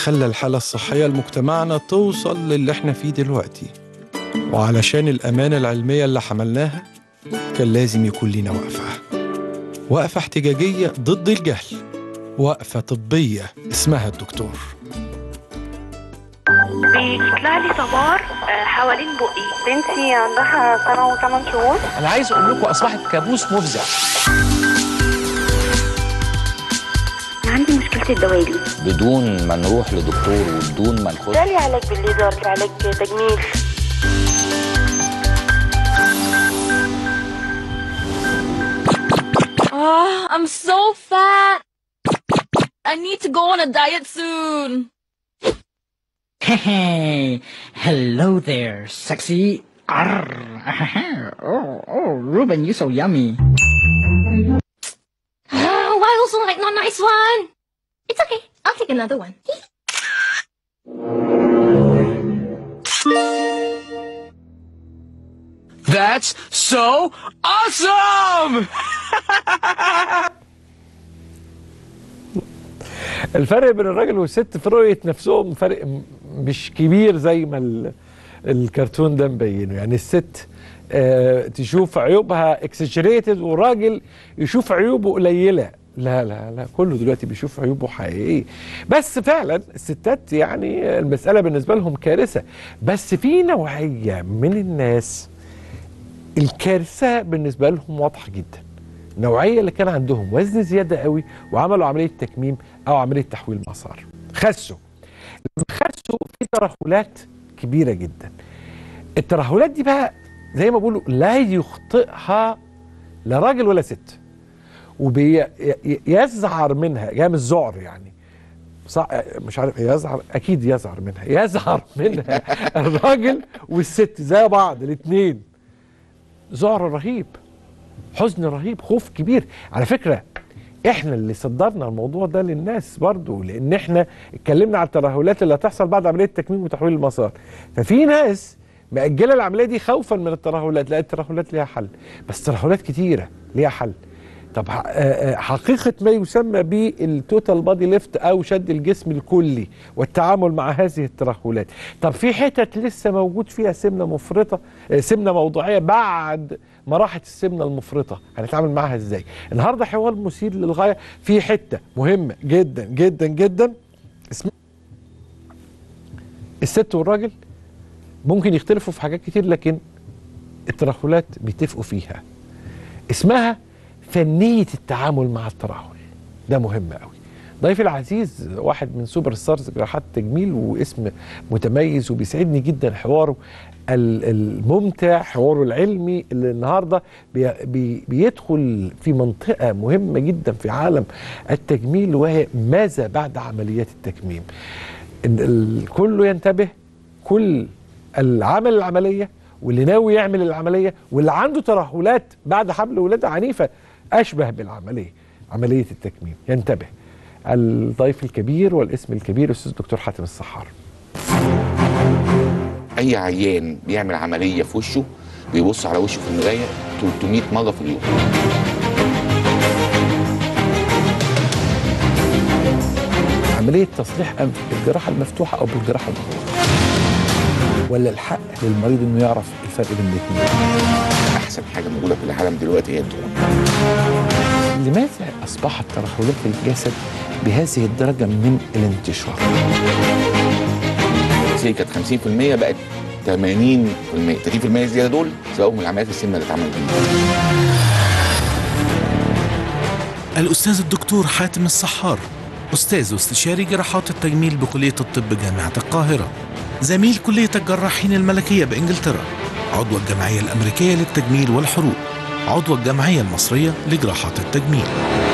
خلى الحالة الصحية لمجتمعنا توصل للي احنا فيه دلوقتي وعلشان الأمانة العلمية اللي حملناها كان لازم يكون لينا وقفة وقفة احتجاجية ضد الجهل وقفة طبية اسمها الدكتور بيطلع لي صبار آه، حوالين بقي بنتي عندها سنة وثمان شهور انا عايز اقول لكم اصبحت كابوس مفزع عندي مشكلة الدوالي بدون ما نروح لدكتور وبدون ما نخش ده لي علاج بالليزر علاج تجميل Ah, I'm so fat. I need to go on a diet soon. Hey, hello there, sexy. Arr. Oh, oh, Ruben, you're so yummy. Ah, Why also like not nice one? It's okay. I'll take another one. That's so awesome! الفرق بين الراجل والست في رؤية نفسهم فرق م- مش كبير زي ما ال- الكرتون ده مبينه يعني الست آه تشوف عيوبها اكسجريتد والراجل يشوف عيوبه قليلة لا لا لا كله دلوقتي بيشوف عيوبه حقيقية بس فعلا الستات يعني المسألة بالنسبة لهم كارثة بس في نوعية من الناس الكارثة بالنسبة لهم واضحة جدا النوعية اللي كان عندهم وزن زيادة قوي وعملوا عملية تكميم أو عملية تحويل مسار خسوا لما خسوا في ترهلات كبيرة جدا الترهلات دي بقى زي ما بيقولوا لا يخطئها لا راجل ولا ست وبيزعر منها جايه من الذعر يعني صح مش عارف يزعر اكيد يزعر منها يزعر منها الراجل والست زي بعض الاثنين ذعر رهيب حزن رهيب خوف كبير على فكرة احنا اللي صدرنا الموضوع ده للناس برضو لان احنا اتكلمنا على الترهلات اللي هتحصل بعد عملية تكميم وتحويل المسار ففي ناس مأجلة العملية دي خوفا من الترهلات لا الترهلات ليها حل بس ترهلات كتيرة ليها حل طب ح- آه، آه، حقيقة ما يسمى بالتوتال بادي ليفت أو شد الجسم الكلي والتعامل مع هذه الترهلات طب في حتت لسه موجود فيها سمنة مفرطة آه، سمنة موضوعية بعد ما راحت السمنة المفرطة هنتعامل معاها ازاي النهاردة حوار مثير للغاية في حتة مهمة جدا جدا جدا اسم الست والراجل ممكن يختلفوا في حاجات كتير لكن الترهلات بيتفقوا فيها اسمها فنية التعامل مع الترهل ده مهم قوي ضيفي العزيز واحد من سوبر ستارز جراحات التجميل واسم متميز وبيسعدني جدا حواره ال- الممتع حواره العلمي اللي النهارده بي بي بيدخل في منطقة مهمة جدا في عالم التجميل وهي ماذا بعد عمليات التكميم إن ال- كله ينتبه كل العمل العملية واللي ناوي يعمل العملية واللي عنده ترهلات بعد حمل ولادة عنيفة أشبه بالعملية عملية التكميم ينتبه الضيف الكبير والاسم الكبير الأستاذ دكتور حاتم السحار اي عيان بيعمل عمليه في وشه بيبص على وشه في المرايه 300 مره في اليوم عملية تصليح أنف بالجراحة المفتوحة أو بالجراحة المغلقة ولا الحق للمريض إنه يعرف الفرق بين الاثنين احسن حاجه موجوده في العالم دلوقتي هي الدهون لماذا أصبحت ترهلات الجسد بهذه الدرجة من الانتشار زي كانت 50% بقت 80% 30% الزياده دول سببهم العمليات السمنه اللي اتعملت دي الأستاذ الدكتور حاتم السحار أستاذ واستشاري جراحات التجميل بكلية الطب جامعة القاهرة زميل كلية الجراحين الملكية بإنجلترا عضو الجمعية الأمريكية للتجميل والحروق عضو الجمعية المصرية لجراحات التجميل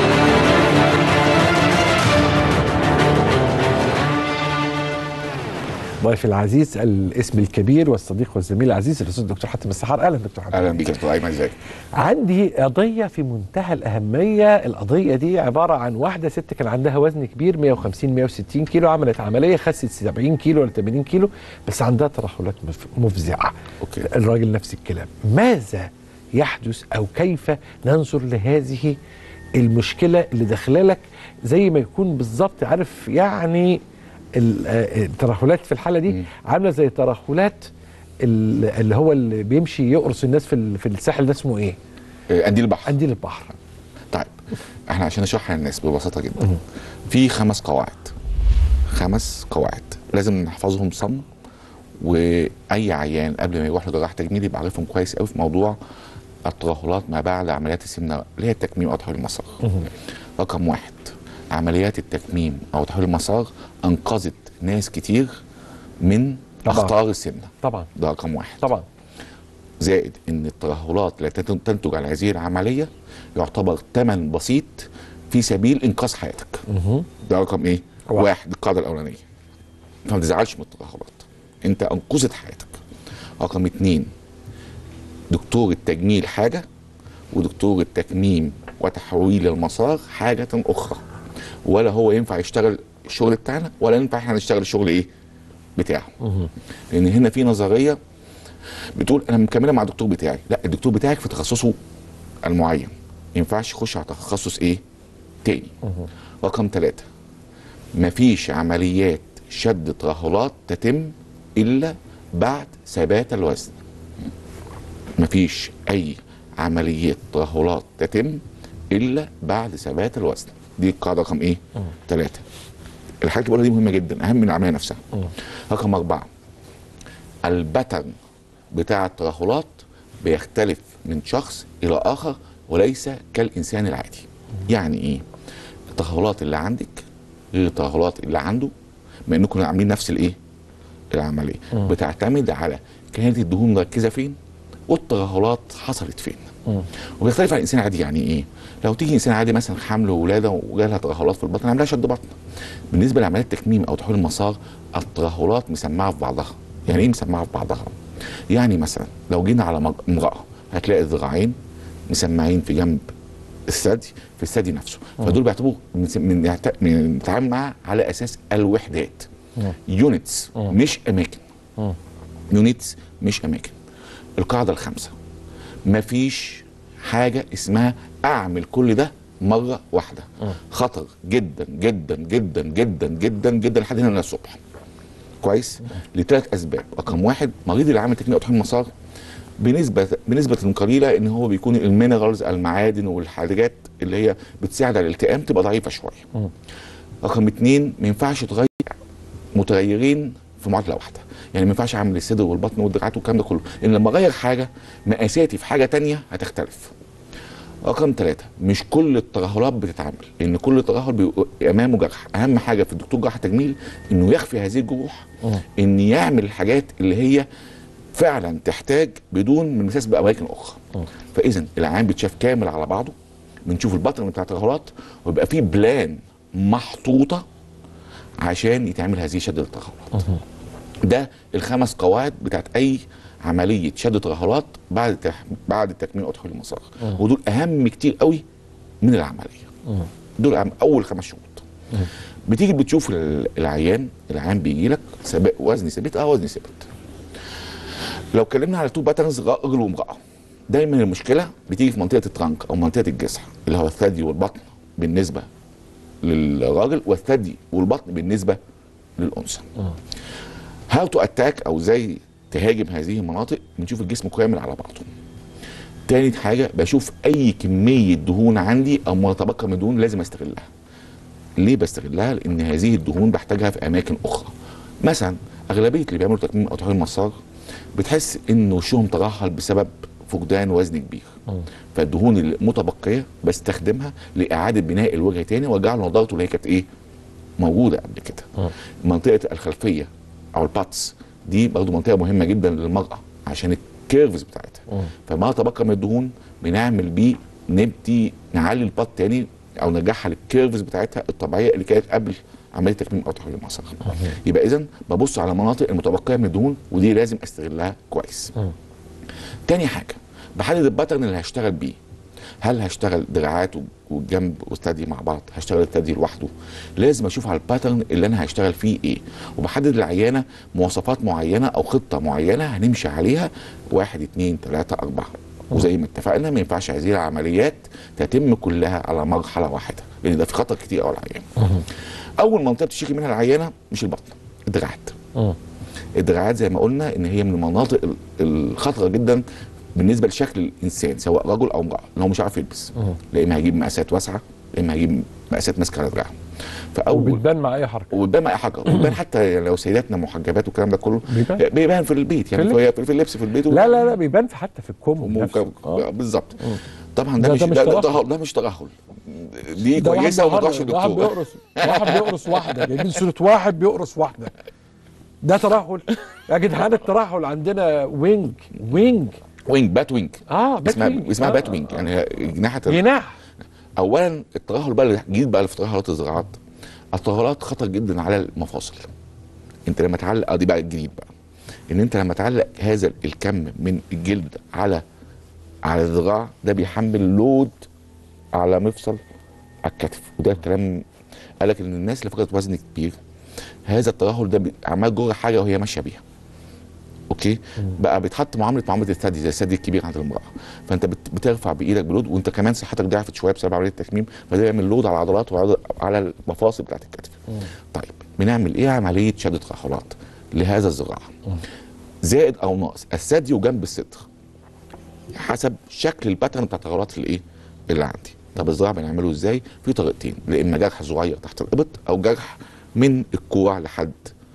ضيفي العزيز الاسم الكبير والصديق والزميل العزيز الاستاذ الدكتور حاتم السحار اهلا دكتور حاتم اهلا بيك يا دكتور ايمن ازيك عندي قضيه في منتهى الاهميه القضيه دي عباره عن واحده ست كان عندها وزن كبير 150 160 كيلو عملت عمليه خست 70 كيلو ولا 80 كيلو بس عندها ترهلات مف- مفزعه اوكي الراجل نفس الكلام ماذا يحدث او كيف ننظر لهذه المشكله اللي داخله لك زي ما يكون بالظبط عارف يعني ال- آه، الترهلات في الحاله دي عامله زي ترهلات ال- اللي هو اللي بيمشي يقرص الناس في ال- في الساحل ده اسمه ايه؟ آه، قنديل البحر قنديل البحر طيب احنا عشان نشرحها للناس ببساطه جدا في خمس قواعد خمس قواعد لازم نحفظهم صم واي عيان قبل ما يروح لجراح تجميل يبقى عارفهم كويس قوي في موضوع الترهلات ما بعد عمليات السمنه اللي هي التكميم او تحويل المسار رقم واحد عمليات التكميم او تحويل المسار انقذت ناس كتير من طبعاً. اخطار السمنه طبعا ده رقم واحد طبعا زائد ان الترهلات التي تنتج عن هذه العمليه يعتبر ثمن بسيط في سبيل انقاذ حياتك ده رقم ايه واحد. واحد, القاعده الاولانيه فما تزعلش من الترهلات انت انقذت حياتك رقم اتنين دكتور التجميل حاجه ودكتور التكميم وتحويل المسار حاجه اخرى ولا هو ينفع يشتغل الشغل بتاعنا ولا ينفع احنا نشتغل الشغل ايه بتاعه لان هنا في نظريه بتقول انا مكمله مع الدكتور بتاعي لا الدكتور بتاعك في تخصصه المعين ما ينفعش يخش على تخصص ايه تاني رقم ثلاثة مفيش عمليات شد ترهلات تتم الا بعد ثبات الوزن مفيش اي عمليات ترهلات تتم الا بعد ثبات الوزن دي القاعده رقم ايه ثلاثة الحاجات اللي بقولها دي مهمه جدا اهم من العمليه نفسها رقم اربعه البترن بتاع الترهلات بيختلف من شخص الى اخر وليس كالانسان العادي يعني ايه الترهلات اللي عندك غير الترهلات اللي عنده ما انكم عاملين نفس الايه العمليه بتعتمد على كانت الدهون مركزه فين والترهلات حصلت فين وبيختلف عن الانسان العادي يعني ايه لو تيجي انسان عادي مثلا حمل وولاده وجالها ترهلات في البطن عاملها شد بطن بالنسبه لعمليات التكميم او تحويل المسار الترهلات مسمعه في بعضها يعني ايه مسمعه في بعضها يعني مثلا لو جينا على مج- امراه هتلاقي الذراعين مسمعين في جنب الثدي في الثدي نفسه فدول بيعتبروا من من يعت- من- بنتعامل معاها على اساس الوحدات يونتس مش اماكن يونتس مش اماكن القاعده الخامسه مفيش حاجه اسمها اعمل كل ده مره واحده خطر جدا جدا جدا جدا جدا جدا لحد هنا الصبح كويس لثلاث اسباب رقم واحد مريض اللي عامل تكنيك تحويل مسار بنسبه بنسبه قليله ان هو بيكون المينرالز المعادن والحاجات اللي هي بتساعد على الالتئام تبقى ضعيفه شويه رقم اتنين ما ينفعش تغير متغيرين في معادله واحده يعني ما ينفعش اعمل الصدر والبطن والدراعات والكلام ده كله لان لما اغير حاجه مقاساتي في حاجه تانية هتختلف رقم ثلاثة مش كل الترهلات بتتعمل لان كل ترهل بيبقى امامه جرح اهم حاجه في الدكتور جراح التجميل انه يخفي هذه الجروح ان يعمل الحاجات اللي هي فعلا تحتاج بدون من مساس باماكن اخرى فاذا العام بيتشاف كامل على بعضه بنشوف البطن بتاع الترهلات ويبقى فيه بلان محطوطه عشان يتعمل هذه شده الترهلات ده الخمس قواعد بتاعت اي عمليه شد ترهلات بعد تح... بعد التكميم او تحويل المسار ودول اهم كتير قوي من العمليه دول أهم اول خمس شروط بتيجي بتشوف ال- العيان العيان بيجي لك سبق وزن ثابت اه وزن ثابت لو اتكلمنا على تو باترنز رجل وامراه دايما المشكله بتيجي في منطقه الترنك او منطقه الجسح اللي هو الثدي والبطن بالنسبه للراجل والثدي والبطن بالنسبه للانثى هاو تو اتاك او ازاي تهاجم هذه المناطق بنشوف الجسم كامل على بعضه تاني حاجه بشوف اي كميه دهون عندي او ما تبقى من دهون لازم استغلها ليه بستغلها لان هذه الدهون بحتاجها في اماكن اخرى مثلا اغلبيه اللي بيعملوا تكميم او تحويل مسار بتحس ان وشهم ترهل بسبب فقدان وزن كبير فالدهون المتبقيه بستخدمها لاعاده بناء الوجه تاني وارجع له نضارته اللي هي كانت ايه موجوده قبل كده منطقه الخلفيه او الباتس دي برضه منطقه مهمه جدا للمراه عشان الكيرفز بتاعتها فما تبقى من الدهون بنعمل بيه نبتدي نعلي البات تاني او نرجعها للكيرفز بتاعتها الطبيعيه اللي كانت قبل عمليه تكميم او تحويل المسار يبقى اذا ببص على المناطق المتبقيه من الدهون ودي لازم استغلها كويس تاني حاجه بحدد الباترن اللي هشتغل بيه هل هشتغل دراعات والجنب والثدي مع بعض هشتغل الثدي لوحده لازم اشوف على الباترن اللي انا هشتغل فيه ايه وبحدد العيانه مواصفات معينه او خطه معينه هنمشي عليها واحد اتنين تلاته اربعه وزي ما اتفقنا ما ينفعش هذه العمليات تتم كلها على مرحله واحده لان ده في خطر كتير قوي على العيان اول منطقه بتشتكي منها العيانه مش البطن الدراعات الدراعات زي ما قلنا ان هي من المناطق ال- الخطره جدا بالنسبه لشكل الانسان سواء رجل او امراه ان هو مش عارف يلبس لا اما هيجيب مقاسات واسعه لا اما هيجيب مقاسات ماسكه على دراعه فاول وبتبان مع اي حركه وبيبان مع اي حاجه وبيبان حتى لو سيداتنا محجبات والكلام ده كله بيبان. بيبان في البيت يعني في في, في, في اللبس في البيت لا لا لا بيبان في حتى في الكم وممكن- نفسه. آه. بالظبط طبعا ده, ده- مش ده مش ده, ده, ترهل. ده, ده مش ترهل دي ده واحد كويسه وما بيهرج، تروحش واحد للدكتور بيقرص واحد بيقرص واحده جايبين صوره واحد بيقرص واحده ده ترهل يا جدعان الترهل عندنا وينج وينج وينج بات وينج اه بات اسمها وينج. اسمها آه. بات وينج يعني هي جناحه ال- جناح اولا الترهل بقى اللي جديد بقى في ترهلات الزراعات الترهلات خطر جدا على المفاصل انت لما تعلق اه دي بقى الجديد بقى ان انت لما تعلق هذا الكم من الجلد على على الذراع ده بيحمل لود على مفصل على الكتف وده الكلام قال لك ان الناس اللي فقدت وزن كبير هذا الترهل ده بي- عمال جوه حاجه وهي ماشيه بيها اوكي بقى بيتحط معامله معامله الثدي زي الثدي الكبير عند المراه فانت بت- بترفع بايدك بلود وانت كمان صحتك ضعفت شويه بسبب عمليه التكميم فده بيعمل لود على العضلات وعلى المفاصل بتاعت الكتف طيب بنعمل ايه عمليه شد ترهلات لهذا الذراع زائد او ناقص الثدي وجنب الصدر حسب شكل الباترن بتاع التغيرات اللي ايه اللي عندي طب الزراعه بنعمله ازاي في طريقتين يا اما جرح صغير تحت الابط او جرح من الكوع لحد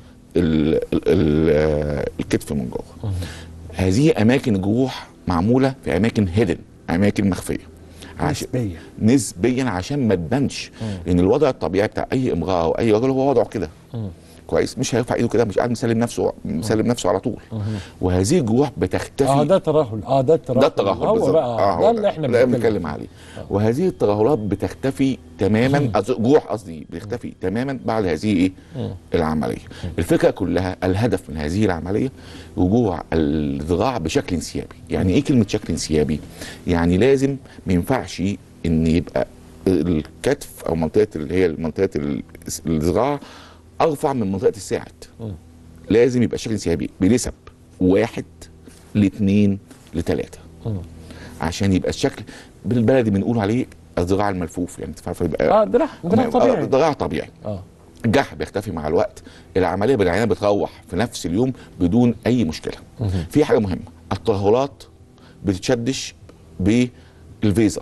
ال ال ال آه، الكتف من جوه هذه اماكن الجروح معموله في اماكن هيدن اماكن مخفيه عشان نسبيا نسبيا عشان ما تبانش لان الوضع الطبيعي بتاع اي امراه او اي رجل هو وضعه كده كويس مش هيرفع ايده كده مش قاعد مسلم نفسه مسلم نفسه على طول وهذه الجروح بتختفي اه ده ترهل اه ده الترهل ده الترهل هو بالظبط. بقى آه، ده هو اللي احنا ده بنتكلم بنتكلم عليه وهذه الترهلات بتختفي تماما أز- جروح قصدي بتختفي تماما بعد هذه ايه العمليه الفكره كلها الهدف من هذه العمليه رجوع الذراع بشكل انسيابي يعني ايه كلمه شكل انسيابي يعني لازم ما ينفعش ان يبقى الكتف او منطقه اللي هي منطقه ال- الذراع ارفع من منطقه الساعد لازم يبقى شكل انسيابي بنسب واحد لاثنين لثلاثه عشان يبقى الشكل بالبلدي بنقول عليه الذراع الملفوف يعني فاهم يبقى اه دراع دراع طبيعي ذراع طبيعي اه الجرح بيختفي مع الوقت العمليه بالعينه بتروح في نفس اليوم بدون اي مشكله في حاجه مهمه الترهلات بتتشدش بالفيزر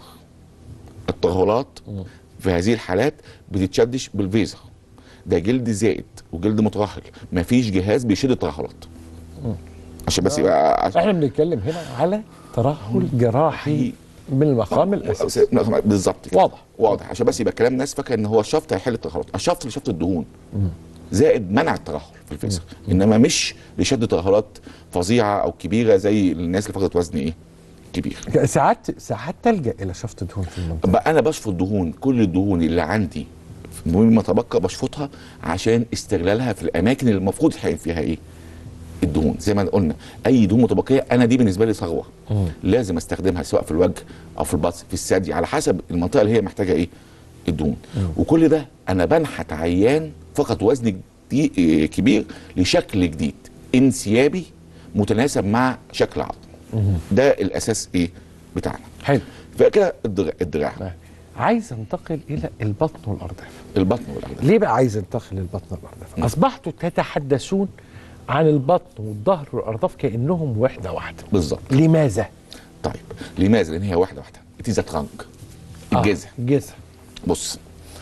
الترهلات في هذه الحالات بتتشدش بالفيزر ده جلد زائد وجلد مترهل مفيش جهاز بيشد الترهلات عشان بس يبقى عشان احنا بنتكلم هنا على ترهل جراحي من المقام الاساسي بالظبط كده. واضح واضح عشان بس يبقى كلام الناس فاكره ان هو الشفط هيحل الترهلات الشفط لشفط الدهون زائد منع الترهل في الفيزر انما مش لشد ترهلات فظيعه او كبيره زي الناس اللي فقدت وزن ايه كبير ساعات ساعات تلجا الى شفط دهون في المنطقه بقى انا بشفط دهون كل الدهون اللي عندي مما تبقى بشفطها عشان استغلالها في الاماكن اللي المفروض يتحقن فيها ايه الدهون زي ما قلنا اي دهون متبقيه انا دي بالنسبه لي ثروه لازم استخدمها سواء في الوجه او في البطن في الثدي على حسب المنطقه اللي هي محتاجه ايه الدهون وكل ده انا بنحت عيان فقط وزن جدي- إيه كبير لشكل جديد انسيابي متناسب مع شكل عظم ده الاساس ايه بتاعنا حلو فكده الدراع, الدراع. عايز انتقل الى البطن والارداف البطن والارداف ليه بقى عايز انتقل للبطن والارداف اصبحتوا تتحدثون عن البطن والظهر والارداف كانهم وحده واحده بالظبط لماذا طيب لماذا لان هي واحده واحده اتيزا ترانك الجذع آه. الجذع بص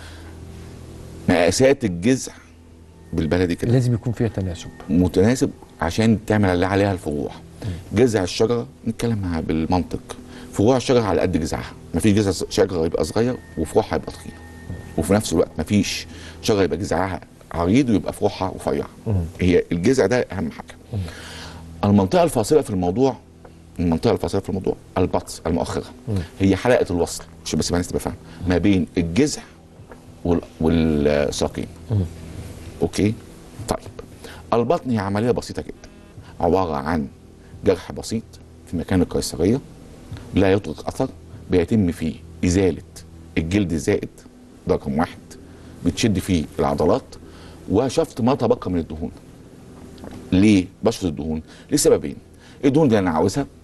مقاسات الجذع بالبلدي كده لازم يكون فيها تناسب متناسب عشان تعمل اللي عليها الفروع جذع الشجره نتكلم معاها بالمنطق فروع الشجره على قد جذعها مفيش جذع شجره يبقى صغير وفروعها يبقى تخينه وفي نفس الوقت مفيش شجره يبقى جذعها عريض ويبقى فروعها رفيعه هي الجذع ده اهم حاجه المنطقه الفاصله في الموضوع المنطقه الفاصله في الموضوع البطس المؤخره هي حلقه الوصل عشان بس الناس تبقى فاهمه ما بين الجذع وال- والساقين اوكي طيب البطن هي عمليه بسيطه جدا عباره عن جرح بسيط في مكان القيصريه لا يترك اثر بيتم فيه ازاله الجلد الزائد ده رقم واحد بتشد فيه العضلات وشفط ما تبقى من الدهون ليه بشفط الدهون لسببين الدهون اللي انا عاوزها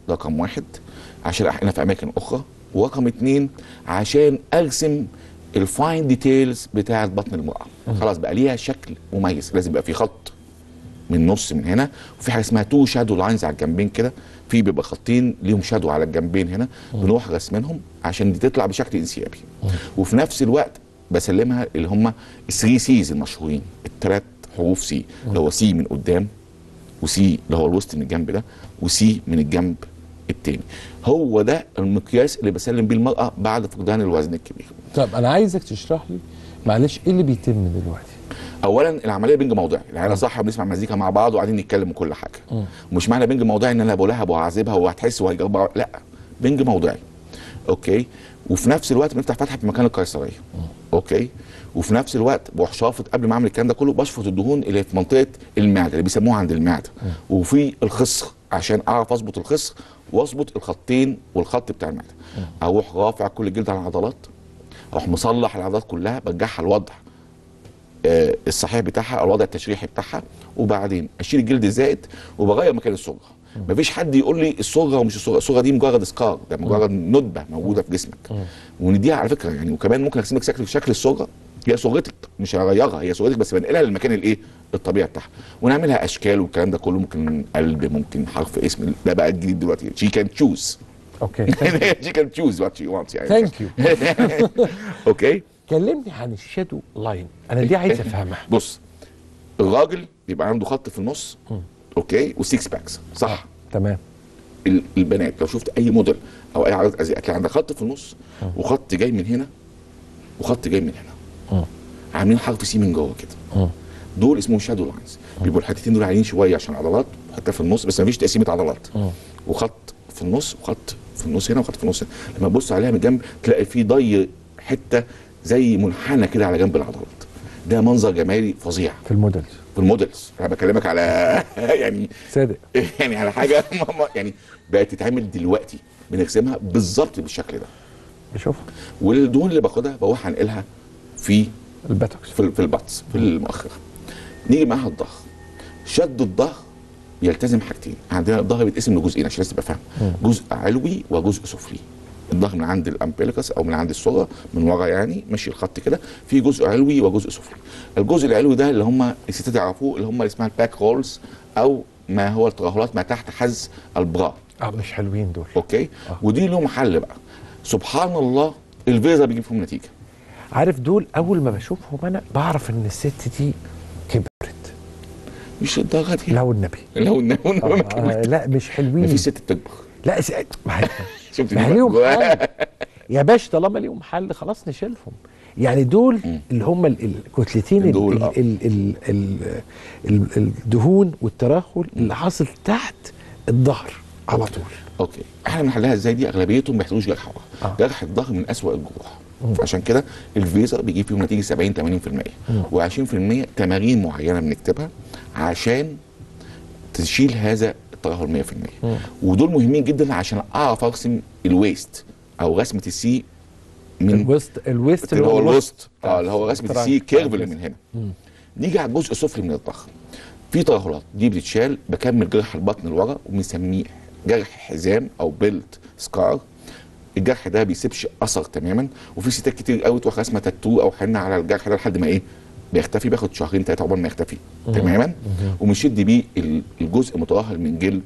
رقم واحد عشان احقنها في اماكن اخرى ورقم اتنين عشان ارسم الفاين ديتيلز بتاعه بطن المراه خلاص بقى ليها شكل مميز لازم يبقى في خط من النص من هنا وفي حاجه اسمها تو شادو لاينز على الجنبين كده في بيبقى خطين ليهم شادو على الجنبين هنا بنروح رسمينهم عشان دي تطلع بشكل انسيابي وفي نفس الوقت بسلمها اللي هم الثري سيز المشهورين الثلاث حروف سي اللي هو سي من قدام وسي اللي هو الوسط من الجنب ده وسي من الجنب التاني هو ده المقياس اللي بسلم بيه المرأة بعد فقدان الوزن الكبير طب انا عايزك تشرح لي معلش ايه اللي بيتم دلوقتي اولا العمليه بنج موضعي العيله صح بنسمع مزيكا مع بعض وقاعدين نتكلم وكل حاجه ومش معنى بنج موضعي ان انا بقولها وهعذبها وهتحس وهيجربها لا بنج موضعي اوكي وفي نفس الوقت بنفتح فتحه في مكان القيصريه اوكي وفي نفس الوقت بروح شافط قبل ما اعمل الكلام ده كله بشفط الدهون اللي في منطقه المعده اللي بيسموها عند المعده وفي الخصر عشان اعرف اظبط الخصر واظبط الخطين والخط بتاع المعده اروح رافع كل الجلد على العضلات اروح مصلح العضلات كلها برجعها الوضع آه، الصحيح بتاعها او الوضع التشريحي بتاعها وبعدين اشيل الجلد الزائد وبغير مكان الصوره مفيش حد يقول لي الصوره ومش الصوره الصوره دي مجرد سكار ده مجرد ندبه موجوده في جسمك ونديها على فكره يعني وكمان ممكن ارسم لك شكل شكل الصوره هي صورتك مش هغيرها هي صورتك بس بنقلها للمكان الايه الطبيعي بتاعها ونعملها اشكال والكلام ده كله ممكن قلب ممكن حرف اسم ده بقى الجديد دلوقتي شي كان تشوز اوكي شي كان تشوز وات شي وانتس يعني ثانك يو اوكي كلمني عن الشادو لاين انا دي عايز افهمها بص الراجل بيبقى عنده خط في النص اوكي وسيكس باكس صح تمام ال- البنات لو شفت اي موديل او اي عرض ازياء هتلاقي عندها خط في النص وخط جاي من هنا وخط جاي من هنا عاملين حرف سي من جوه كده دول اسمهم شادو لاينز بيبقوا الحتتين دول عاليين شويه عشان عضلات حتى في النص بس مفيش تقسيمه عضلات وخط في النص وخط في النص هنا وخط في النص هنا لما تبص عليها من الجنب تلاقي في ضي حته زي منحنى كده على جنب العضلات ده منظر جمالي فظيع في المودلز في المودلز انا بكلمك على يعني صادق يعني على حاجه يعني بقت تتعمل دلوقتي بنرسمها بالظبط بالشكل ده بشوفها والدهون اللي باخدها بروح انقلها في الباتوكس في, في البطس في المؤخره نيجي معاها الظهر شد الظهر يلتزم حاجتين عندنا الظهر بيتقسم لجزئين عشان الناس تبقى فاهمه جزء علوي وجزء سفلي الظهر من عند الامبليكس او من عند الصوره من ورا يعني ماشي الخط كده في جزء علوي وجزء سفلي الجزء العلوي ده اللي هم الستات يعرفوه اللي هم اللي اسمها الباك رولز او ما هو الترهلات ما تحت حز البرا اه مش حلوين دول اوكي ودي لهم حل بقى سبحان الله الفيزا بيجيب فيهم نتيجه عارف دول اول ما بشوفهم انا بعرف ان الست دي كبرت مش الدرجه دي لا والنبي لو النبي آه آه لا مش حلوين في ست بتكبر لا س... ما هي- شفت ما دي هي ليهم بقى؟ حل يا باشا طالما ليهم حل خلاص نشيلهم يعني دول اللي هم ال- الكتلتين ال- دول، ال- آه. ال- ال- ال- ال- الدهون والترهل اللي حاصل تحت الظهر على طول اوكي احنا بنحلها ازاي دي اغلبيتهم ما بيحتاجوش جرح ورا جرح الظهر من اسوأ الجروح عشان كده الفيزر بيجيب فيهم نتيجه 70 80% و20% تمارين معينه بنكتبها عشان تشيل هذا الترهل 100% ودول مهمين جدا عشان اعرف ارسم الويست او رسمه السي من الوسط الوسط اللي هو الوسط اه اللي هو رسمه الترانك. السي كيرف اللي من هنا نيجي على الجزء السفلي من الضخم في ترهلات دي بتتشال بكمل جرح البطن لورا وبنسميه جرح حزام او بيلت سكار الجرح ده بيسيبش اثر تماما وفي ستات كتير قوي تروح رسمه تاتو او حنه على الجرح ده لحد ما ايه بيختفي بياخد شهرين ثلاثه عقبال ما يختفي تماما ومشد بيه ال- الجزء مترهل من جلد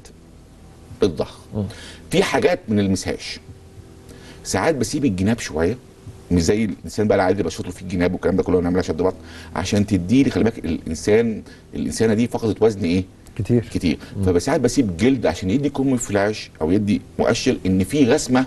الظهر في حاجات ما نلمسهاش ساعات بسيب الجناب شويه مش زي الانسان بقى العادي اللي بشوط له في الجناب والكلام ده كله ونعملها شد بطن عشان تدي لي خلي بالك الانسان الانسانه دي فقدت وزن ايه؟ كتير كتير فساعات بسيب جلد عشان يدي كم فلاش او يدي مؤشر ان في رسمه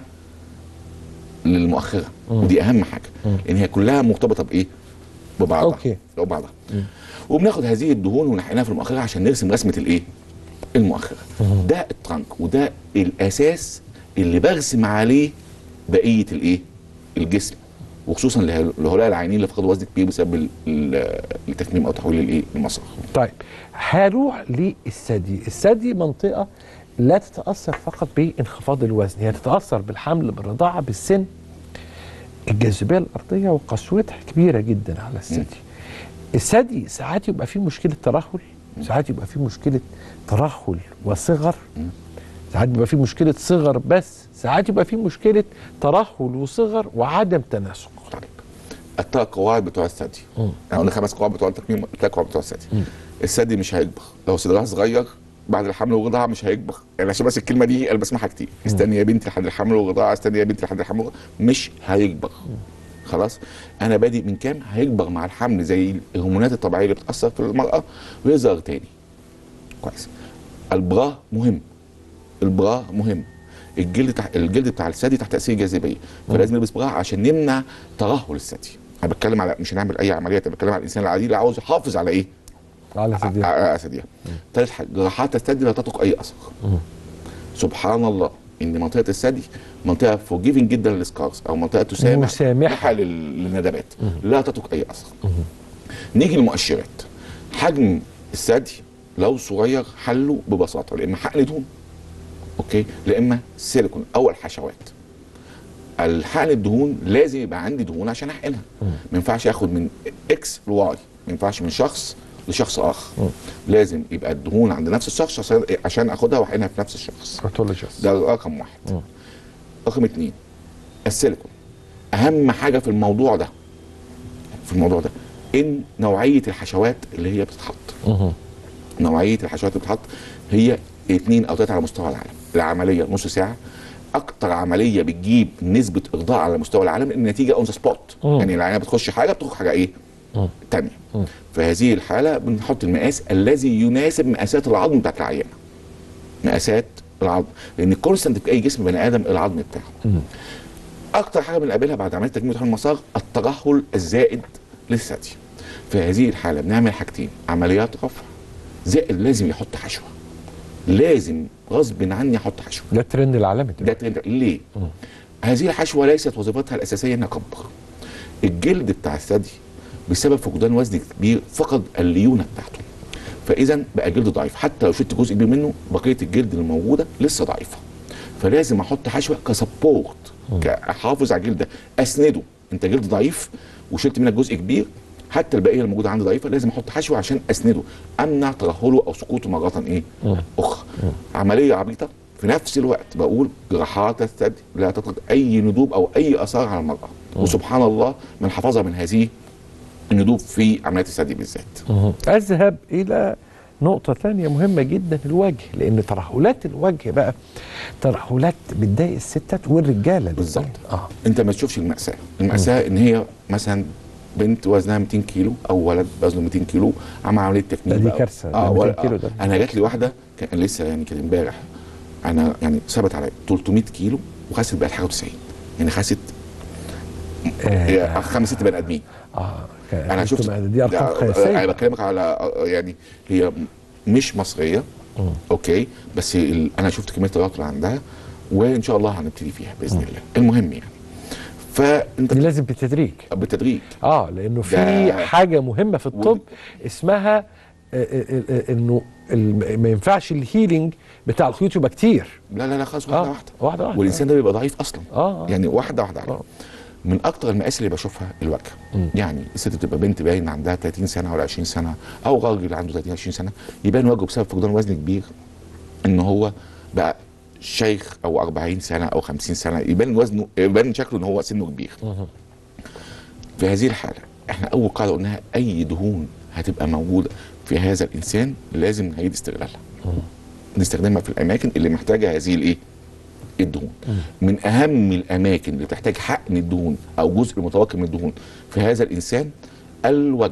للمؤخره ودي اهم حاجه لان هي كلها مرتبطه بايه؟ ببعضها أوكي. لو بعضها وبناخد هذه الدهون ونحقنها في المؤخره عشان نرسم رسمه الايه؟ المؤخره ده الترنك وده الاساس اللي برسم عليه بقيه الايه؟ الجسم وخصوصا له- لهؤلاء العينين اللي فقدوا وزن كبير بسبب ال- ال- التكميم او تحويل الايه؟ المسار طيب هروح للثدي الثدي منطقة لا تتأثر فقط بانخفاض الوزن هي تتأثر بالحمل بالرضاعة بالسن الجاذبية الأرضية وقسوتها كبيرة جدا على الثدي الثدي ساعات يبقى فيه مشكلة ترهل ساعات يبقى فيه مشكلة ترهل وصغر ساعات بيبقى في مشكله صغر بس ساعات يبقى في مشكله ترهل وصغر وعدم تناسق الثلاث قواعد بتوع الثدي احنا قلنا خمس قواعد بتوع التكميم الثلاث قواعد بتوع الثدي الثدي مش هيكبر لو صدرها صغير بعد الحمل والرضاعه مش هيكبر يعني عشان بس الكلمه دي انا بسمعها كتير استني يا بنتي لحد الحمل والرضاعه استني يا بنتي لحد الحمل والرضاعة. مش هيكبر خلاص انا بادئ من كام هيكبر مع الحمل زي الهرمونات الطبيعيه اللي بتاثر في المراه ويظهر تاني كويس البرا مهم البرا مهم الجلد تحت الجلد بتاع الثدي تحت تاثير الجاذبيه فلازم نلبس برا عشان نمنع ترهل الثدي انا بتكلم على مش هنعمل اي عمليات انا بتكلم على الانسان العادي اللي عاوز يحافظ على ايه؟ على ثديها على ثديها ثالث حاجه جراحات الثدي لا تترك اي اثر سبحان الله ان منطقه الثدي منطقه فورجيفنج جدا للسكارز او منطقه تسامح مسامحة. لل- للندبات لا تترك اي اثر نيجي للمؤشرات حجم الثدي لو صغير حله ببساطه لا اما حقن دهون اوكي لا اما سيليكون او الحشوات الحقن الدهون لازم يبقى عندي دهون عشان احقنها ما ينفعش اخد من اكس لواي ما ينفعش من شخص لشخص اخر لازم يبقى الدهون عند نفس الشخص عشان عشان اخدها واحقنها في نفس الشخص كارتولوجيست ده رقم واحد رقم اتنين السيليكون اهم حاجه في الموضوع ده في الموضوع ده ان نوعيه الحشوات اللي هي بتتحط نوعيه الحشوات اللي بتتحط هي اتنين او تلاته على مستوى العالم العمليه نص ساعه اكتر عمليه بتجيب نسبه ارضاء على مستوى العالم النتيجه اون ذا سبوت مم. يعني العينه بتخش حاجه بتخرج حاجه ايه تانية في هذه الحاله بنحط المقاس الذي يناسب مقاسات العظم بتاعت العينه مقاسات العظم لان الكونستنت في اي جسم بني ادم العظم بتاعه اكتر حاجه بنقابلها بعد عمليه تجميل تحويل المسار الترهل الزائد للثدي في هذه الحاله بنعمل حاجتين عمليات رفع زائد لازم يحط حشوه لازم غصب عني احط حشوه ده الترند العالمي ده ترند ليه؟ هذه الحشوه ليست وظيفتها الاساسيه انها تكبر الجلد بتاع الثدي بسبب فقدان وزن كبير فقد الليونه بتاعته فاذا بقى جلد ضعيف حتى لو شلت جزء كبير منه بقيه الجلد الموجوده لسه ضعيفه فلازم احط حشوه كسبورت كاحافظ على الجلد ده اسنده انت جلد ضعيف وشلت منك جزء كبير حتى البقيه الموجوده عندي ضعيفه لازم احط حشوه عشان اسنده امنع ترهله او سقوطه مره ايه اخرى عمليه عبيطه في نفس الوقت بقول جراحات الثدي لا تترك اي ندوب او اي اثار على المراه وسبحان الله من حفظها من هذه الندوب في عمليات الثدي بالذات اذهب الى نقطة ثانية مهمة جدا الوجه لأن ترهلات الوجه بقى ترهلات بتضايق الستات والرجالة بالظبط اه انت ما تشوفش المأساة المأساة ان هي مثلا بنت وزنها 200 كيلو او ولد وزنه 200 كيلو عمل عمليه تكميم ده دي بقى. كارثة، ده اه 200 ولا كيلو آه. ده. انا جات لي واحده كان لسه يعني كان امبارح انا يعني ثبت عليا 300 كيلو وخست بقى حاجه 90 يعني خست آه. خمس ست بني ادمين اه انا شفت دي ارقام ده- قياسية انا بكلمك على آه، يعني هي مش مصريه اوكي بس ال- انا شفت كميه الرياضه اللي عندها وان شاء الله هنبتدي فيها باذن الله المهم يعني فانت دي لازم بالتدريج بالتدريج اه لانه في ده- حاجه مهمه في الطب اسمها آه، آه، آه، انه الم- ما ينفعش الهيلينج بتاع الخيوط يبقى كتير لا لا لا خلاص واحده آه، واحده واحده واحده والانسان ده بيبقى ضعيف اصلا اه آه. يعني واحده واحده عليه من اكتر المقاس اللي بشوفها الوجه يعني الست بتبقى بنت باين عندها 30 سنه ولا 20 سنه او راجل عنده 30 20 سنه يبان وجهه بسبب فقدان وزن كبير ان هو بقى شيخ او 40 سنه او 50 سنه يبان وزنه يبان شكله ان هو سنه كبير في هذه الحاله احنا اول قاعده قلناها اي دهون هتبقى موجوده في هذا الانسان لازم نعيد استغلالها نستخدمها في الاماكن اللي محتاجه هذه الايه الدهون من اهم الاماكن اللي بتحتاج حقن الدهون او جزء متوكل من الدهون في هذا الانسان الوجه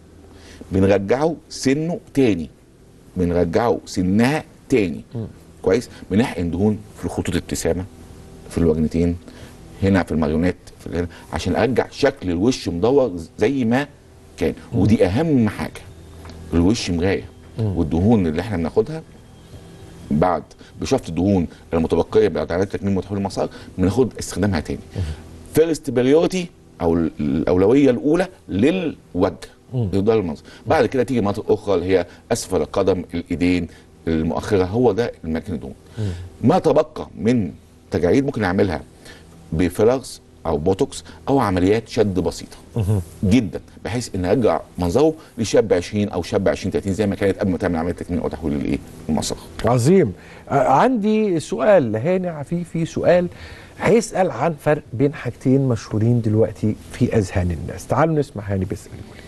بنرجعه سنه تاني بنرجعه سنها تاني كويس بنحقن دهون في خطوط الابتسامه في الوجنتين هنا في الماريونات في هنا عشان ارجع شكل الوش مدور زي ما كان ودي اهم حاجه الوش مرايه والدهون اللي احنا بناخدها بعد بشفط الدهون المتبقيه بعد عمليه تكميم وتحويل المسار بناخد استخدامها تاني فيرست بريورتي او ال- الاولويه الاولى للوجه ده المنظر بعد كده تيجي مناطق اخرى اللي هي اسفل القدم الايدين المؤخره هو ده المكان الدهون ما تبقى من تجاعيد ممكن نعملها بفيلرز او بوتوكس او عمليات شد بسيطه جدا بحيث ان ارجع منظره لشاب 20 او شاب 20 30 زي ما كانت قبل ما تعمل عمليه تكميم او تحويل الايه المسار عظيم آه، عندي سؤال لهاني عفيفي سؤال هيسأل عن فرق بين حاجتين مشهورين دلوقتي في أذهان الناس تعالوا نسمع هاني بيسأل يقول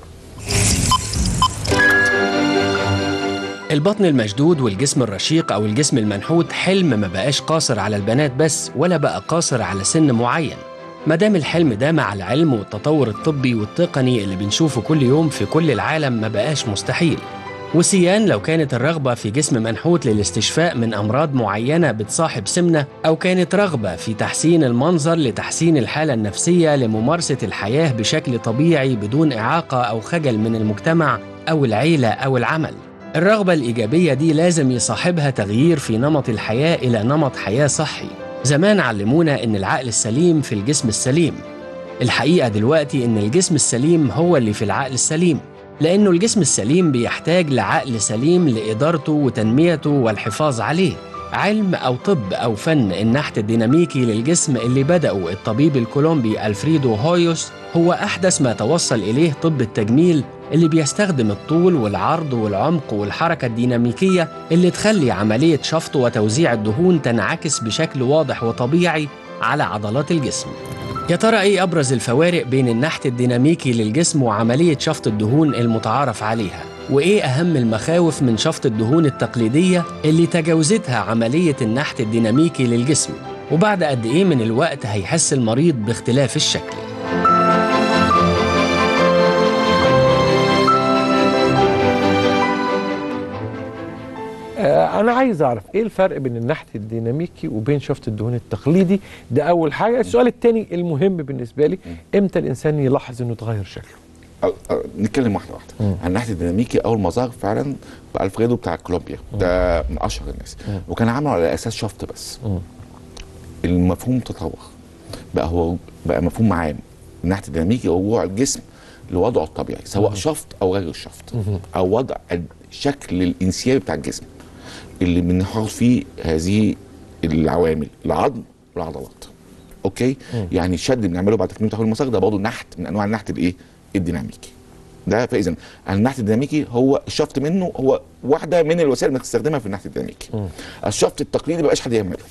البطن المشدود والجسم الرشيق أو الجسم المنحوت حلم ما بقاش قاصر على البنات بس ولا بقى قاصر على سن معين مادام الحلم ده مع العلم والتطور الطبي والتقني اللي بنشوفه كل يوم في كل العالم ما بقاش مستحيل وسيان لو كانت الرغبة في جسم منحوت للاستشفاء من أمراض معينة بتصاحب سمنة أو كانت رغبة في تحسين المنظر لتحسين الحالة النفسية لممارسة الحياة بشكل طبيعي بدون إعاقة أو خجل من المجتمع أو العيلة أو العمل الرغبة الإيجابية دي لازم يصاحبها تغيير في نمط الحياة إلى نمط حياة صحي زمان علمونا إن العقل السليم في الجسم السليم الحقيقة دلوقتي إن الجسم السليم هو اللي في العقل السليم لأنه الجسم السليم بيحتاج لعقل سليم لإدارته وتنميته والحفاظ عليه علم أو طب أو فن النحت الديناميكي للجسم اللي بدأه الطبيب الكولومبي ألفريدو هويوس هو أحدث ما توصل إليه طب التجميل اللي بيستخدم الطول والعرض والعمق والحركة الديناميكية اللي تخلي عملية شفط وتوزيع الدهون تنعكس بشكل واضح وطبيعي على عضلات الجسم يا ترى ايه ابرز الفوارق بين النحت الديناميكي للجسم وعمليه شفط الدهون المتعارف عليها وايه اهم المخاوف من شفط الدهون التقليديه اللي تجاوزتها عمليه النحت الديناميكي للجسم وبعد قد ايه من الوقت هيحس المريض باختلاف الشكل آه، انا عايز اعرف ايه الفرق بين النحت الديناميكي وبين شفط الدهون التقليدي ده اول حاجه السؤال الثاني المهم بالنسبه لي امتى الانسان يلاحظ انه اتغير شكله أو- أو نتكلم واحده واحده عن النحت الديناميكي اول ما ظهر فعلا بالفريدو بتاع كولومبيا ده من اشهر الناس وكان عامله على اساس شفط بس المفهوم تطور بقى هو بقى مفهوم عام النحت الديناميكي هو رجوع الجسم لوضعه الطبيعي سواء شفط او غير الشفط او وضع الشكل الانسيابي بتاع الجسم اللي بنحط فيه هذه العوامل العظم والعضلات اوكي يعني الشد اللي بنعمله بعد تكميم تحويل المسار ده برضه نحت من انواع النحت الايه الديناميكي ده فاذا النحت الديناميكي هو الشفط منه هو واحده من الوسائل اللي بنستخدمها في النحت الديناميكي الشفط التقليدي مبقاش حد يعمله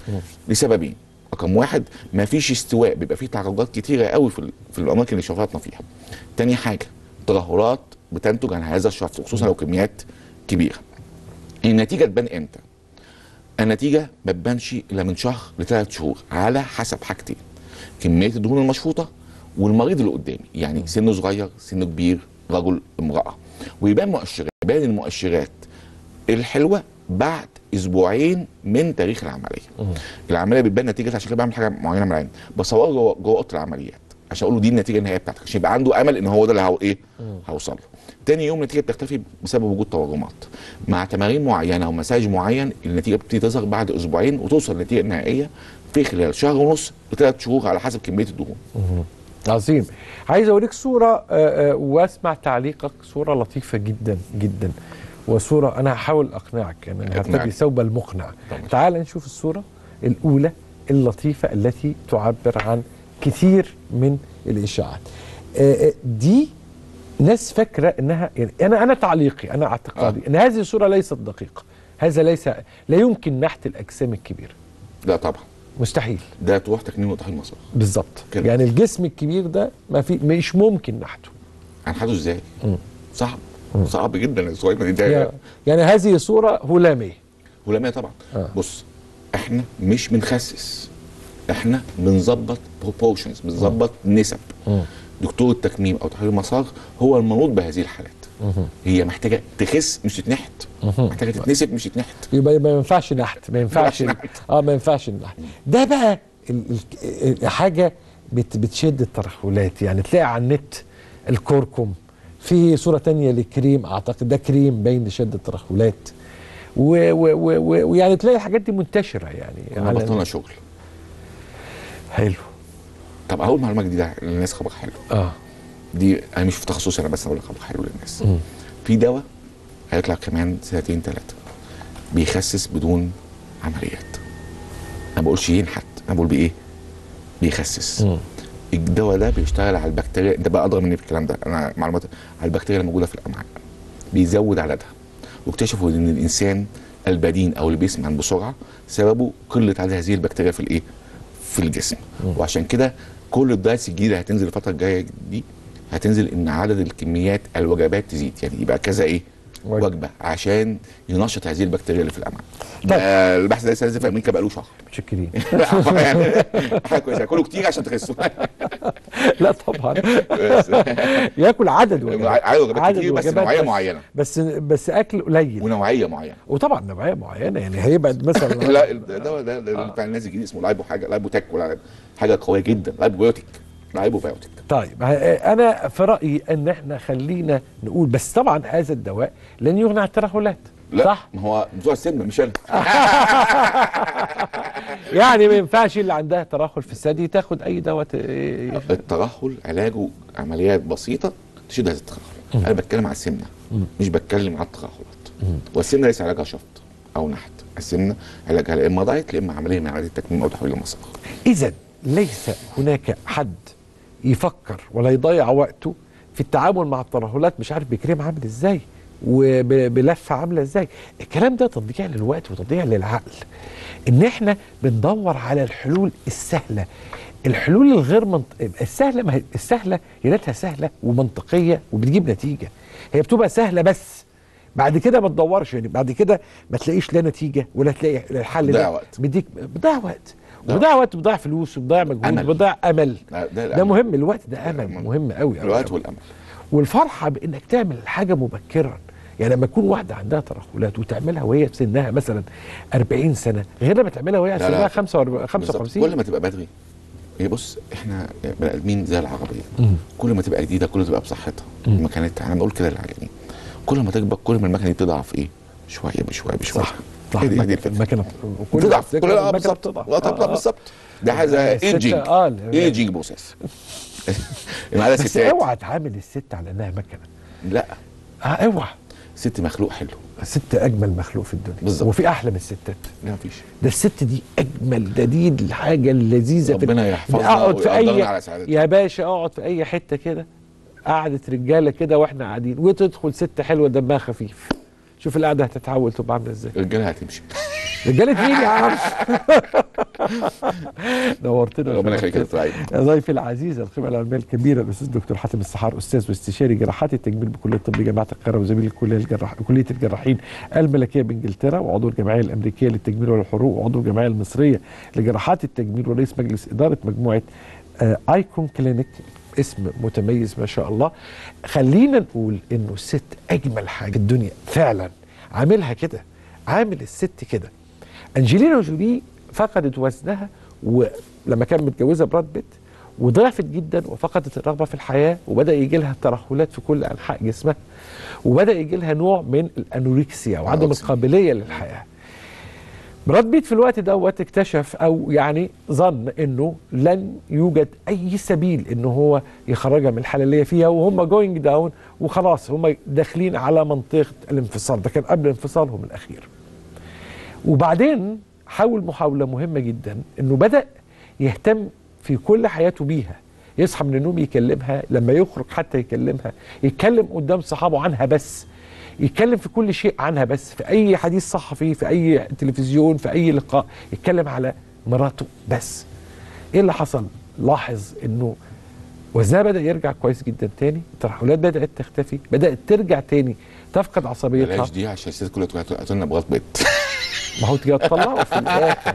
لسببين رقم واحد ما فيش استواء بيبقى فيه تعرضات كتيره قوي في, ال- في الاماكن اللي شفطنا فيها تاني حاجه تدهورات بتنتج عن هذا الشفط خصوصا لو كميات كبيره النتيجه تبان امتى النتيجه ما تبانش الا من شهر لثلاث شهور على حسب حاجتين كميه الدهون المشفوطه والمريض اللي قدامي يعني سنه صغير سنه كبير رجل امراه ويبان مؤشرات يبان المؤشرات الحلوه بعد اسبوعين من تاريخ العمليه العمليه بتبان نتيجه عشان كده بعمل حاجه معينه مع العين بصوره جوه جوه اوضه العمليات عشان اقول له دي النتيجه النهائيه بتاعتك عشان يبقى عنده امل ان هو ده اللي هو ايه هوصل له تاني يوم النتيجه بتختفي بسبب وجود تورمات مع تمارين معينه ومساج معين النتيجه بتبتدي تظهر بعد اسبوعين وتوصل للنتيجه النهائيه في خلال شهر ونص لثلاث شهور على حسب كميه الدهون عظيم عايز اوريك صوره آه، آه، واسمع تعليقك صوره لطيفه جدا جدا وصوره انا هحاول اقنعك يعني أنا هرتدي أقنعك. ثوب المقنع تعال نشوف الصوره الاولى اللطيفه التي تعبر عن كثير من الاشاعات آه، آه، دي ناس فاكره انها يعني انا انا تعليقي انا اعتقادي ان هذه الصوره ليست دقيقه هذا ليس لا يمكن نحت الاجسام الكبيره لا طبعا مستحيل ده تروح تكميم وتحويل مسار بالظبط كده. يعني الجسم الكبير ده ما في مش ممكن نحته هنحده ازاي؟ صعب صعب جدا يا صغير يعني, ده يعني هذه صورة هلامية ولما طبعا آه. بص احنا مش بنخسس احنا بنظبط بروبورشنز بنظبط نسب دكتور التكميم او تحويل المسار هو المنوط بهذه الحالات هي محتاجه تخس مش تتنحت محتاجه تتنسب مش تتنحت يبقى ما ينفعش نحت ما ينفعش ما ينفعش اه ما ينفعش النحت ده بقى ال- ال- ال- حاجة بت بتشد الترهلات يعني تلاقي على النت الكركم في صورة تانية لكريم اعتقد ده كريم باين لشد الترهلات و- و- و- و- ويعني تلاقي الحاجات دي منتشرة يعني انا على- بطلنا شغل حلو طب اول معلومه جديده للناس خبر حلو اه دي انا مش في تخصصي انا بس بقول لك خبر حلو للناس مم. في دواء هيطلع كمان سنتين ثلاثه بيخسس بدون عمليات انا ما بقولش ينحت انا بقول بايه بيخسس الدواء ده بيشتغل على البكتيريا انت بقى ادرى مني في الكلام ده انا معلومات على البكتيريا الموجوده في الامعاء بيزود عددها واكتشفوا ان الانسان البدين او اللي بيسمن بسرعه سببه قله عدد هذه البكتيريا في الايه في الجسم وعشان كده كل الدايتس الجديده هتنزل الفتره الجايه دي هتنزل ان عدد الكميات الوجبات تزيد يعني يبقى كذا ايه وجبه عشان ينشط هذه البكتيريا اللي في الامعاء ده البحث ده لسه نازل في امريكا بقاله شهر متشكرين يعني حاجه كويسه كلوا كتير عشان تخسوا لا طبعا بس. ياكل عدد وجبات عدد وجبات كتير بس وجبات نوعيه معينه بس بس اكل قليل ونوعيه معينه وطبعا نوعيه معينه يعني هيبعد مثلا لا الدواء ده ده بتاع الناس الجديد اسمه لايبو حاجه لايبو تك ولا حاجه قويه جدا لايبو بيوتيك لايبو بيوتيك طيب انا في رايي ان احنا خلينا نقول بس طبعا هذا الدواء لن يغني عن الترهلات لا صح ما هو بتوع السمنه مش انا يعني ما ينفعش اللي عندها ترهل في الثدي تاخد اي دواء ت- الترهل علاجه عمليات بسيطه تشيل هذا الترهل انا بتكلم على السمنه مش بتكلم على الترهلات والسمنه ليس علاجها شفط او نحت السمنه علاجها لا اما دايت لا اما عمليه من عمليات التكميم او تحويل المصاغ اذا ليس هناك حد يفكر ولا يضيع وقته في التعامل مع الترهلات مش عارف بكريم عامل ازاي وبلفه عامله ازاي الكلام ده تضييع للوقت وتضييع للعقل ان احنا بندور على الحلول السهله الحلول الغير منط... السهله ما هي السهله يا ريتها سهله ومنطقيه وبتجيب نتيجه هي بتبقى سهله بس بعد كده ما تدورش يعني بعد كده ما تلاقيش لا نتيجه ولا تلاقي الحل بتضيع ده وقت. بيديك بتضيع وقت وبتضيع وقت بتضيع فلوس وبتضيع مجهود أمل. وبتضيع امل ده, ده الأمل. مهم الوقت ده امل مهم قوي الوقت والامل والفرحه بانك تعمل الحاجه مبكرا يعني لما تكون واحده عندها ترهلات وتعملها وهي في سنها مثلا 40 سنه غير لما تعملها وهي لا، سنها لا. 45 بالظبط. 55 كل ما تبقى بدري هي بص احنا بني ادمين زي العربيه مم. كل ما تبقى جديده كل ما تبقى بصحتها مم. مكانتها انا بقول كده للعجلين كل ما تكبر كل ما المكنه دي تضعف ايه شويه بشويه بشويه صح صح هي دي- هي دي الفكره المكنه وكل تضعف ما كل لا المكنه بالظبط بتضعف. لا طبعا آه، آه. بالظبط ده هذا الست- ايجينج اه ال- ايجينج بروسيس على بس ستات اوعى تعامل الست على انها مكنه لا اه اوعى ست مخلوق حلو الست اجمل مخلوق في الدنيا بالظبط. وفي احلى من الستات لا مفيش ده الست دي اجمل ده دي الحاجه اللذيذه ربنا في يحفظنا اقعد في ويقدرنا اي على سعادتها. يا باشا اقعد في اي حته كده قعده رجاله كده واحنا قاعدين وتدخل ست حلوه دمها خفيف شوف القعده هتتحول تبقى عامله ازاي الرجاله هتمشي رجاله مين يا عم نورتنا ربنا يخليك يا وشرفتنا. دكتور عايد. ضيفي العزيز القيمه العلميه الكبيره الاستاذ دكتور حاتم السحار استاذ واستشاري جراحات التجميل بكليه الطب جامعه القاهره وزميل الكليه الجراح كليه الجراحين الملكيه بانجلترا وعضو الجمعيه الامريكيه للتجميل والحروق وعضو الجمعيه المصريه لجراحات التجميل ورئيس مجلس اداره مجموعه آه ايكون كلينيك اسم متميز ما شاء الله خلينا نقول انه الست اجمل حاجه في الدنيا فعلا عاملها كده عامل الست كده انجلينا جولي فقدت وزنها ولما كانت متجوزه براد بيت وضعفت جدا وفقدت الرغبه في الحياه وبدا يجي لها ترهلات في كل انحاء جسمها وبدا يجي لها نوع من الانوركسيا وعدم أنوركسيا. القابليه للحياه براد بيت في الوقت دوت اكتشف او يعني ظن انه لن يوجد اي سبيل ان هو يخرجها من الحاله اللي هي فيها وهم جوينج داون وخلاص هم داخلين على منطقه الانفصال ده كان قبل انفصالهم الاخير وبعدين حاول محاولة مهمة جدا انه بدأ يهتم في كل حياته بيها يصحى من النوم يكلمها لما يخرج حتى يكلمها يتكلم قدام صحابه عنها بس يتكلم في كل شيء عنها بس في اي حديث صحفي في اي تلفزيون في اي لقاء يتكلم على مراته بس ايه اللي حصل لاحظ انه وزنها بدا يرجع كويس جدا تاني الترهلات بدات تختفي بدات ترجع تاني تفقد عصبيتها بلاش دي عشان الست كلها تقول تقول لنا بغلط بيت ما هو تيجي تطلعه في الاخر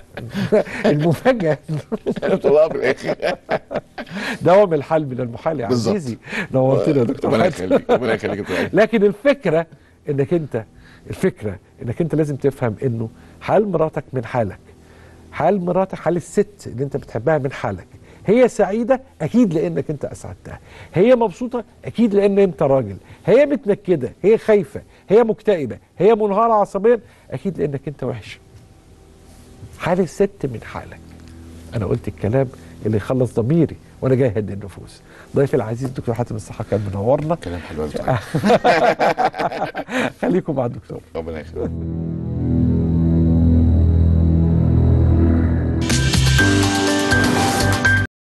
المفاجاه طلعها في الاخر دوام الحال من المحال يا بالظبط. عزيزي نورتنا يا دكتور ربنا حاتم. يخليك ربنا يخليك يا دكتور عايد. لكن الفكره انك انت الفكره انك انت لازم تفهم انه حال مراتك من حالك حال مراتك حال الست اللي انت بتحبها من حالك هي سعيده اكيد لانك انت اسعدتها هي مبسوطه اكيد لان انت راجل هي متنكده هي خايفه هي مكتئبه هي منهاره عصبيا اكيد لانك انت وحش حال الست من حالك انا قلت الكلام اللي يخلص ضميري وانا جاي اهدي النفوس ضيفي العزيز دكتور حاتم الصحه كان منورنا كلام حلو يا دكتور عايد. خليكم مع الدكتور ربنا يخليك